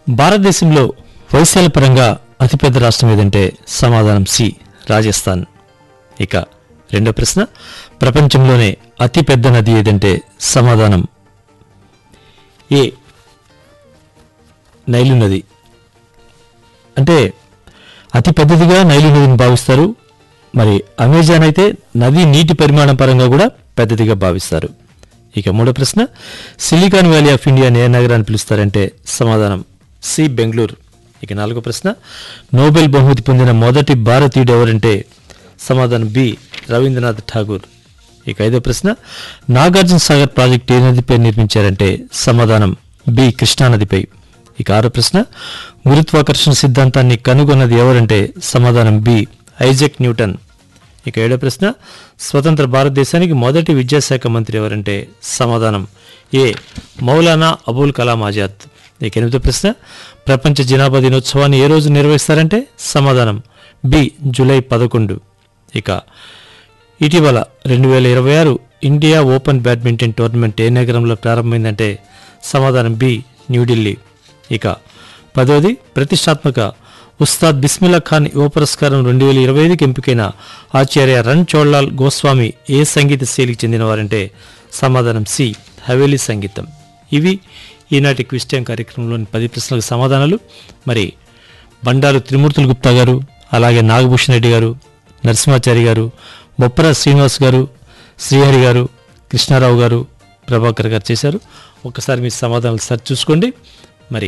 భారతదేశంలో వైశాల పరంగా అతిపెద్ద రాష్ట్రం ఏదంటే సమాధానం సి రాజస్థాన్ ఇక రెండో ప్రశ్న ప్రపంచంలోనే అతిపెద్ద నది ఏదంటే సమాధానం ఏ నైలు నది అంటే అతి పెద్దదిగా నైలు నదిని భావిస్తారు మరి అమెజాన్ అయితే నది నీటి పరిమాణం పరంగా కూడా పెద్దదిగా భావిస్తారు ఇక మూడో ప్రశ్న సిలికాన్ వ్యాలీ ఆఫ్ ఇండియా ఏ నగరాన్ని పిలుస్తారంటే సమాధానం సి బెంగళూరు ఇక నాలుగో ప్రశ్న నోబెల్ బహుమతి పొందిన మొదటి భారతీయుడు ఎవరంటే సమాధానం బి రవీంద్రనాథ్ ఠాగూర్ ఇక ఐదో ప్రశ్న నాగార్జున సాగర్ ప్రాజెక్ట్ ఏ నదిపై నిర్మించారంటే సమాధానం బి కృష్ణానదిపై ఇక ఆరో ప్రశ్న గురుత్వాకర్షణ సిద్ధాంతాన్ని కనుగొన్నది ఎవరంటే సమాధానం బి ఐజక్ న్యూటన్ ఇక ఏడో ప్రశ్న స్వతంత్ర భారతదేశానికి మొదటి విద్యాశాఖ మంత్రి ఎవరంటే సమాధానం ఏ మౌలానా అబుల్ కలాం ఆజాద్ ఇక ఎనిమిదో ప్రశ్న ప్రపంచ జనాభా దినోత్సవాన్ని ఏ రోజు నిర్వహిస్తారంటే సమాధానం బి జూలై పదకొండు ఇక ఇటీవల రెండు వేల ఇరవై ఆరు ఇండియా ఓపెన్ బ్యాడ్మింటన్ టోర్నమెంట్ ఏ నగరంలో ప్రారంభమైందంటే సమాధానం బి న్యూఢిల్లీ ఇక పదవది ప్రతిష్టాత్మక ఉస్తాద్ బిస్మిల్లా ఖాన్ యువ పురస్కారం రెండు వేల ఇరవై ఐదుకి ఎంపికైన ఆచార్య రన్ చోళ్లాల్ గోస్వామి ఏ సంగీత శైలికి చెందినవారంటే సమాధానం సి హవేలీ సంగీతం ఇవి ఈనాటి క్విజ్ టైం కార్యక్రమంలోని పది ప్రశ్నలకు సమాధానాలు మరి బండారు త్రిమూర్తులు గుప్తా గారు అలాగే నాగభూషణ్ రెడ్డి గారు నరసింహాచారి గారు బొప్పర శ్రీనివాస్ గారు శ్రీహరి గారు కృష్ణారావు గారు ప్రభాకర్ గారు చేశారు ఒక్కసారి మీ సమాధానాలు సరి చూసుకోండి మరి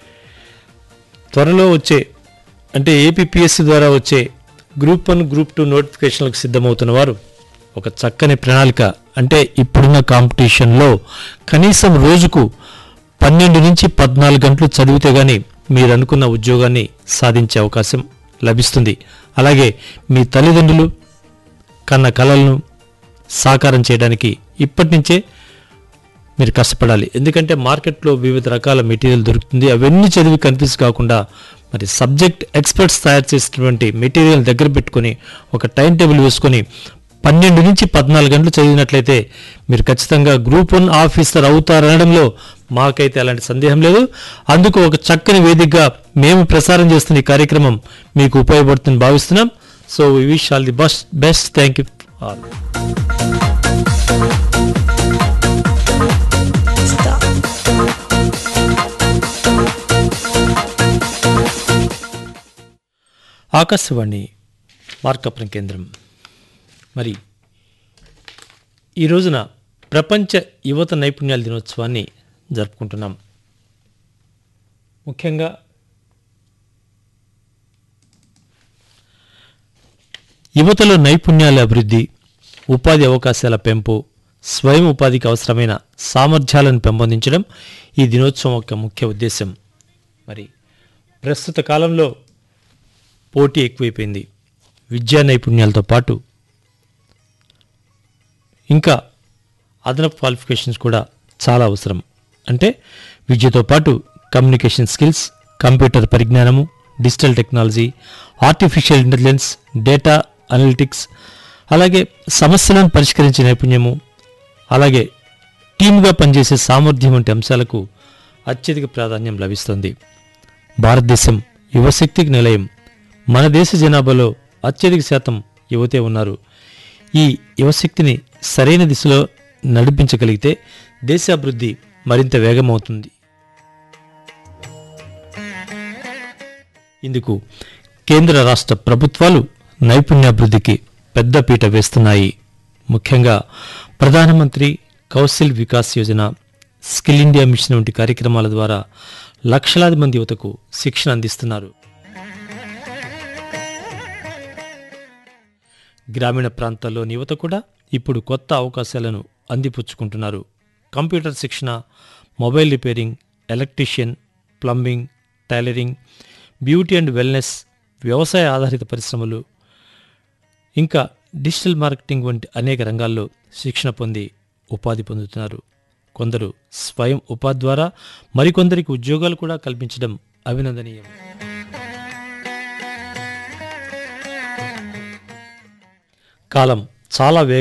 త్వరలో వచ్చే అంటే ఏపీపీఎస్సీ ద్వారా వచ్చే గ్రూప్ వన్ గ్రూప్ టూ నోటిఫికేషన్లకు సిద్ధమవుతున్న వారు ఒక చక్కని ప్రణాళిక అంటే ఇప్పుడున్న కాంపిటీషన్లో కనీసం రోజుకు పన్నెండు నుంచి పద్నాలుగు గంటలు చదివితే గానీ మీరు అనుకున్న ఉద్యోగాన్ని సాధించే అవకాశం లభిస్తుంది అలాగే మీ తల్లిదండ్రులు కన్న కలలను సాకారం చేయడానికి ఇప్పటి నుంచే మీరు కష్టపడాలి ఎందుకంటే మార్కెట్లో వివిధ రకాల మెటీరియల్ దొరుకుతుంది అవన్నీ చదివి కన్ఫ్యూజ్ కాకుండా మరి సబ్జెక్ట్ ఎక్స్పర్ట్స్ తయారు చేసినటువంటి మెటీరియల్ దగ్గర పెట్టుకొని ఒక టైం టేబుల్ వేసుకొని పన్నెండు నుంచి పద్నాలుగు గంటలు చదివినట్లయితే మీరు ఖచ్చితంగా గ్రూప్ వన్ ఆఫీసర్ అవుతారనడంలో మాకైతే అలాంటి సందేహం లేదు అందుకు ఒక చక్కని వేదికగా మేము ప్రసారం చేస్తున్న ఈ కార్యక్రమం మీకు ఉపయోగపడుతుందని భావిస్తున్నాం so we wish all the best best thank you all Akashvani Markapuram కేంద్రం మరి ఈ రోజున ప్రపంచ యువత నైపుణ్యాల దినోత్సవాన్ని జరుపుకుంటున్నాం ముఖ్యంగా యువతలో నైపుణ్యాల అభివృద్ధి ఉపాధి అవకాశాల పెంపు స్వయం ఉపాధికి అవసరమైన సామర్థ్యాలను పెంపొందించడం ఈ దినోత్సవం యొక్క ముఖ్య ఉద్దేశం మరి ప్రస్తుత కాలంలో పోటీ ఎక్కువైపోయింది విద్యా నైపుణ్యాలతో పాటు ఇంకా అదనపు క్వాలిఫికేషన్స్ కూడా చాలా అవసరం అంటే విద్యతో పాటు కమ్యూనికేషన్ స్కిల్స్ కంప్యూటర్ పరిజ్ఞానము digital technology artificial intelligence data analytics అలాగే సమస్యలను పరిష్కరించే నైపుణ్యము అలాగే టీమ్గా పనిచేసే సామర్థ్యం వంటి అంశాలకు అత్యధిక ప్రాధాన్యం లభిస్తుంది భారతదేశం యువశక్తికి నిలయం మన దేశ జనాభాలో అత్యధిక శాతం యువతే ఉన్నారు ఈ యువశక్తిని సరైన దిశలో నడిపించగలిగితే దేశాభివృద్ధి మరింత వేగమవుతుంది ఇందుకు కేంద్ర రాష్ట్ర ప్రభుత్వాలు నైపుణ్యాభివృద్ధికి పెద్దపీట వేస్తున్నాయి ముఖ్యంగా ప్రధానమంత్రి Kaushal Vikas Yojana skill India mission వంటి కార్యక్రమాల ద్వారా లక్షలాది మంది యువతకు శిక్షణ అందిస్తున్నారు గ్రామీణ ప్రాంతాల్లోని యువత కూడా ఇప్పుడు కొత్త అవకాశాలను అందిపుచ్చుకుంటున్నారు కంప్యూటర్ శిక్షణ mobile repairing electrician plumbing tailoring beauty and wellness వ్యవసాయ ఆధారిత పరిశ్రమలు ఇంకా డిజిటల్ మార్కెటింగ్ వంటి అనేక రంగాల్లో శిక్షణ పొంది ఉపాధి పొందుతున్నారు కొందరు స్వయం ఉపాధి ద్వారా మరికొందరికి ఉద్యోగాలు కూడా కల్పించడం అభినందనీయం కాలం చాలా వేగ